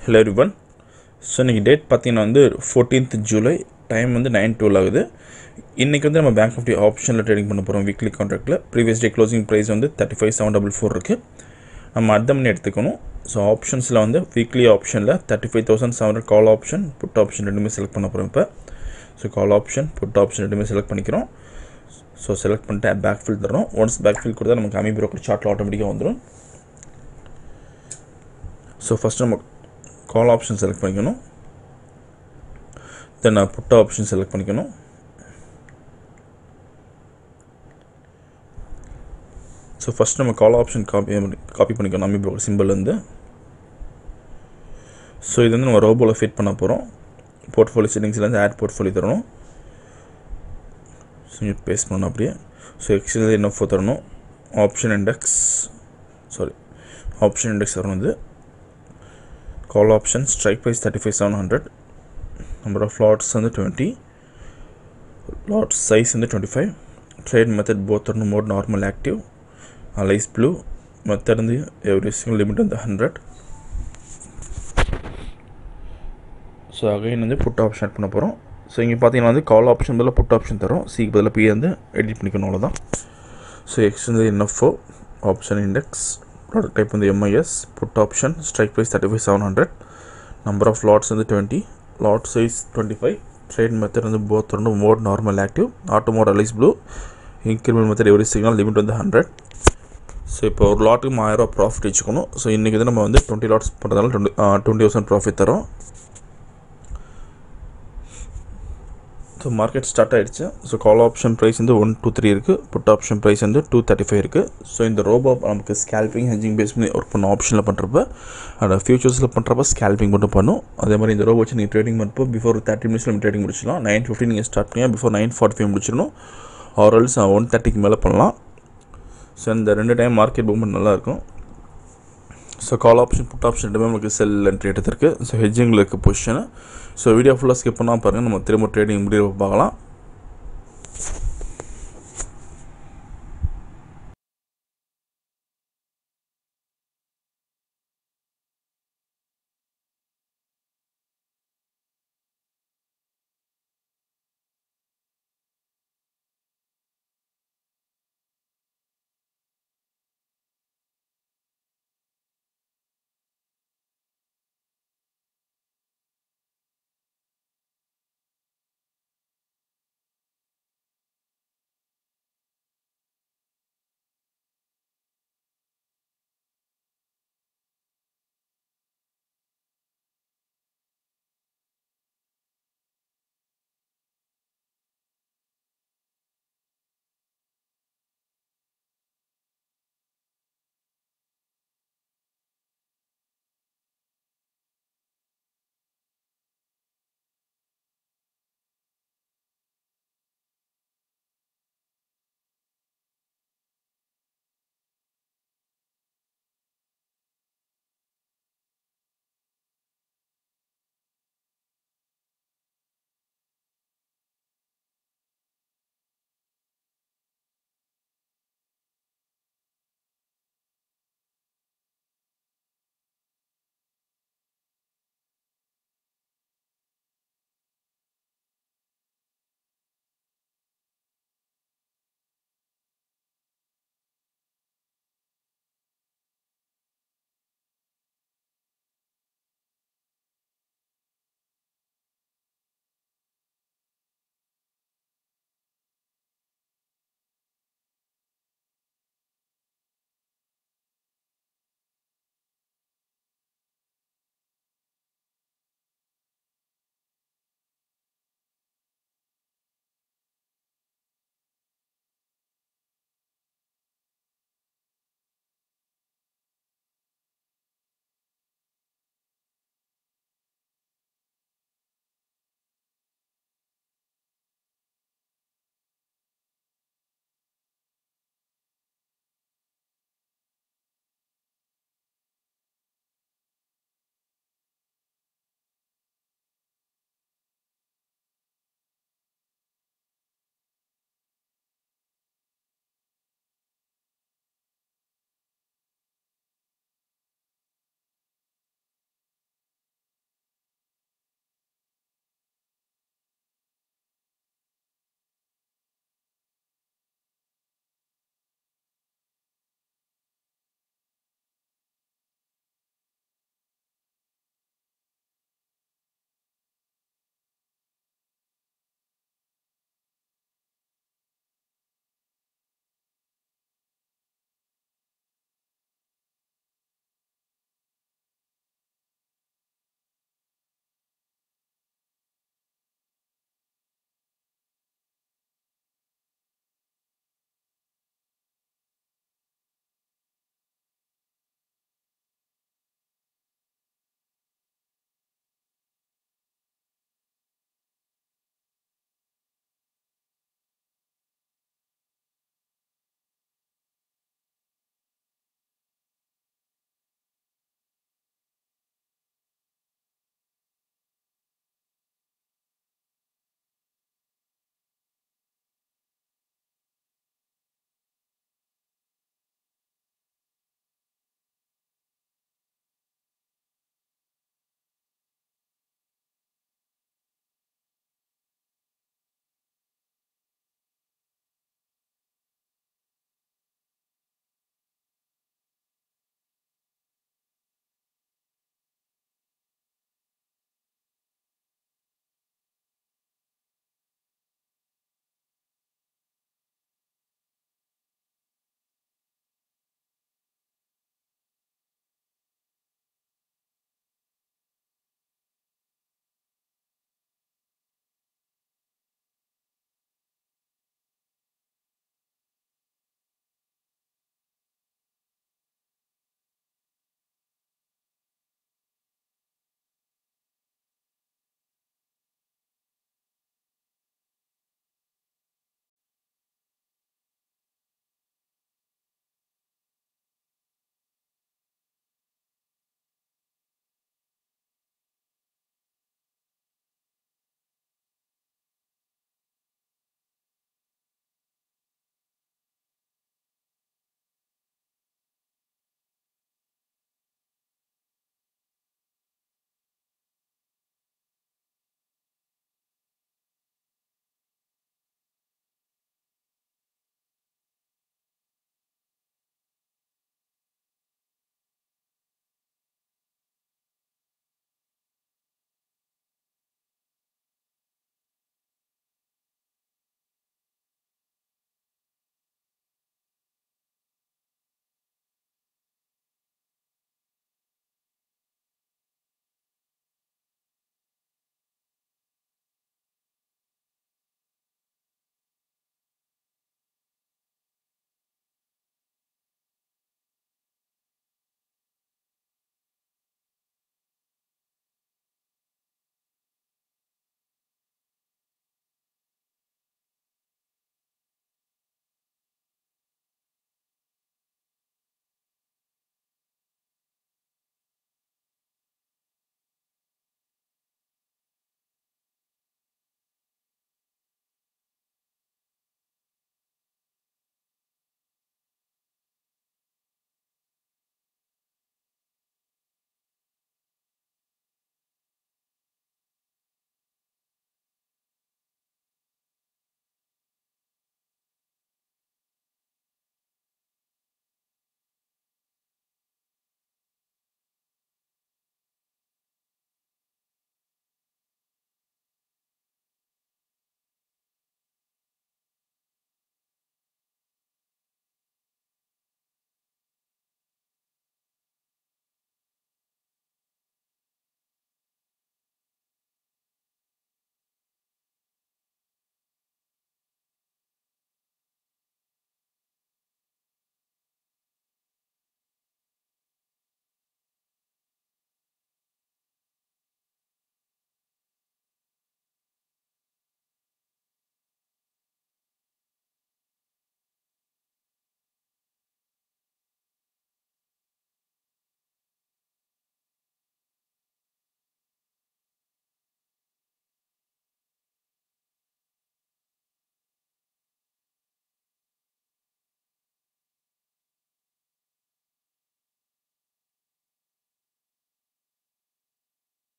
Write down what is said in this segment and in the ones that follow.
hello everyone so இன்றைக்கி date பார்த்தீங்கன்னா வந்து ஃபோர்டீன்த் ஜூலை டைம் வந்து நைன் டுவெல் ஆகுது இன்றைக்கி வந்து நம்ம பேங்க் நிஃப்டி ஆப்ஷனில் ட்ரேடிங் பண்ண போகிறோம் வீக்லி கான்ட்ராக்டில் ப்ரீவியஸ் டே க்ளோசிங் ப்ரைஸ் வந்து thirty five seven double four இருக்குது நம்ம அர்த்தம் பண்ணி எடுத்துக்கணும் ஸோ ஆப்ஷன்ஸில் வந்து வீக்லி ஆப்ஷனில் thirty five thousand seven hundred call option put option ரெண்டுமே செலக்ட் பண்ண போகிறோம் இப்போ so call option put option ரெண்டுமே செலக்ட் பண்ணிக்கிறோம் ஸோ செலக்ட் பண்ணிட்டு பேக் ஃபில் தரோம் ஒன்ஸ் பேக் ஃபில் கொடுத்தா நமக்கு அமி ப்ரோக்கர் சார்ட்டில் ஆட்டோமேட்டிக்காக வந்துடும் ஸோ ஃபஸ்ட் நம்ம கால் ஆப்ஷன் செலக்ட் பண்ணிக்கணும் தென் புட் ஆப்ஷன் செலக்ட் பண்ணிக்கணும் ஸோ ஃபஸ்ட் நம்ம கால் ஆப்ஷன் காப்பி காப்பி பண்ணிக்கணும் அம்மி ப்ரோக்கர் சிம்பிள்லேருந்து ஸோ இது வந்து நம்ம ரோபோவில் ஃபிட் பண்ண போகிறோம் போர்ட்ஃபோலியோ செட்டிங்ஸ்லேருந்து ஆட் போர்ட்ஃபோலியோ தரணும் ஸோ பேஸ்ட் பண்ணணும் அப்படியே ஸோ எக்ஸில் என்ன ஃபோ தரணும் option index sorry option index தரணும் இது call option strike price thirty five seven hundred number of lots வந்து டுவெண்ட்டி லாட் சைஸ் வந்து twenty five trade method both தரணும் mode normal active Alice Blue method வந்து எவ்ரி சிங்கிள் லிமிட் வந்து hundred so again வந்து put option add பண்ண போகிறோம் so இங்கே பார்த்தீங்கன்னா வந்து கால் ஆப்ஷன் பதிலாக புட் ஆப்ஷன் தரும் சிக்கு பதிலாக பி வந்து எடிட் பண்ணிக்கணும் அவ்வளோதான் ஸோ எக்ஸ் வந்து NFO option index product type வந்து MIS put option strike price thirty five seven hundred number of lots வந்து twenty lot size twenty five trade method வந்து போத் ரெண்டு mode normal active auto mode Alice Blue increment method every signal limit வந்து hundred so இப்போ ஒரு லாட்டுக்கு ஆயிரரூவா profit வச்சுக்கணும் so இன்றைக்கி வந்து நம்ம வந்து டுவெண்ட்டி லாட்ஸ் பண்ணுறதால டுவெண்ட்டி டுவெண்ட்டி தௌசண்ட் ப்ராஃபிட் தரோம் ஸோ மார்க்கெட் ஸ்டார்ட் ஆகிடுச்சு ஸோ கால் ஆப்ஷன் ப்ரைஸ் வந்து ஒன் டூ த்ரீ இருக்குது புட் ஆப்ஷன் ப்ரைஸ் வந்து டூ தேர்ட்டி ஃபைவ் இருக்குது ஸோ இந்த ரோபோ நமக்கு ஸ்கேல்பிங் ஹெஞ்சிங் பேஸ் பண்ணி ஒர்க் பண்ண ஆப்ஷனில் பண்ணுறப்ப அதோட ஃபியூச்சர்ஸில் பண்ணுறப்ப ஸ்கேல்பிங் மட்டும் பண்ணும் அதே மாதிரி இந்த ரோபோ வச்சு நீங்கள் ட்ரேடிங் பண்ணுறப்போ பிஃபோர் தேர்ட்டி மினிட்ஸில் நம்ம ட்ரேடிங் முடிச்சிடலாம் நைன் ஃபிஃப்டி நீங்கள் ஸ்டார்ட் பண்ணி பிஃபோர் நைன் ஃபார்ட்டி ஃபைவ் முடிச்சிடணும் ஆர்எல்ஸ் ஒன் தேர்ட்டிக்கு மேலே பண்ணலாம் ஸோ இந்த ரெண்டு டைம் மார்க்கெட் மூவ்மெண்ட் நல்லாயிருக்கும் so call option put option ரெண்டுமே நமக்கு செல் என்ட்ரி எடுத்திருக்கு ஸோ ஹெட்ஜிங்கில் இருக்குது பொசிஷனு ஸோ வீடியோ ஃபுல்லாக ஸ்கிப் பண்ணால் பாருங்கள் நம்ம திரும்ப ட்ரேடிங் முடிவு பார்க்கலாம்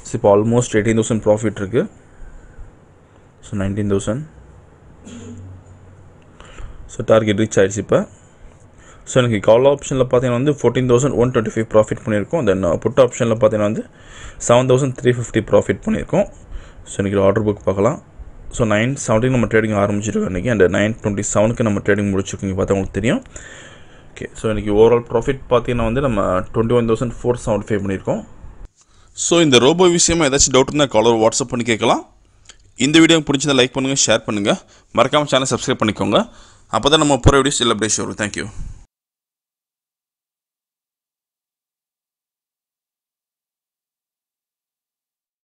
ஸோ இப்போ ஆல்மோஸ்ட் எயிட்டீன் தௌசண்ட் ப்ராஃபிட் இருக்குது so nineteen thousand so target reach ஆயிடுச்சு இப்போ ஸோ எனக்கு கால் ஆப்ஷனில் பார்த்தீங்கன்னா வந்து fourteen thousand one twenty five profit பண்ணியிருக்கோம் தென் புட் ஆப்ஷனில் பார்த்தீங்கன்னா வந்து seven thousand three fifty profit பண்ணியிருக்கோம் ஸோ இன்றைக்கி ஆர்டர் புக் பார்க்கலாம் ஸோ நைன் செவன்டீன் நம்ம ட்ரேடிங் ஆரம்பிச்சிருக்கோம் இன்றைக்கி அண்ட் நைன் டுவெண்ட்டி செவனுக்கு நம்ம ட்ரேடிங் முடிச்சிருக்கோங்க பார்த்தா உங்களுக்கு தெரியும் ஓகே ஸோ இன்றைக்கி ஓவரால் ப்ராஃபிட் பார்த்தீங்கன்னா வந்து நம்ம twenty one thousand four seventy five பண்ணியிருக்கோம் ஸோ இந்த ரோபோ விஷயமா ஏதாச்சும் டவுட் இருந்தால் காலர் வாட்ஸ்அப் பண்ணி கேட்கலாம் இந்த வீடியோ பிடிச்சதை லைக் பண்ணுங்கள் ஷேர் பண்ணுங்கள் மறக்காமல் சேனல் சப்ஸ்கிரைப் பண்ணிக்கோங்க அப்போ தான் நம்ம போகிற வீடியோஸ் எல்லா வரும் தேங்க்யூ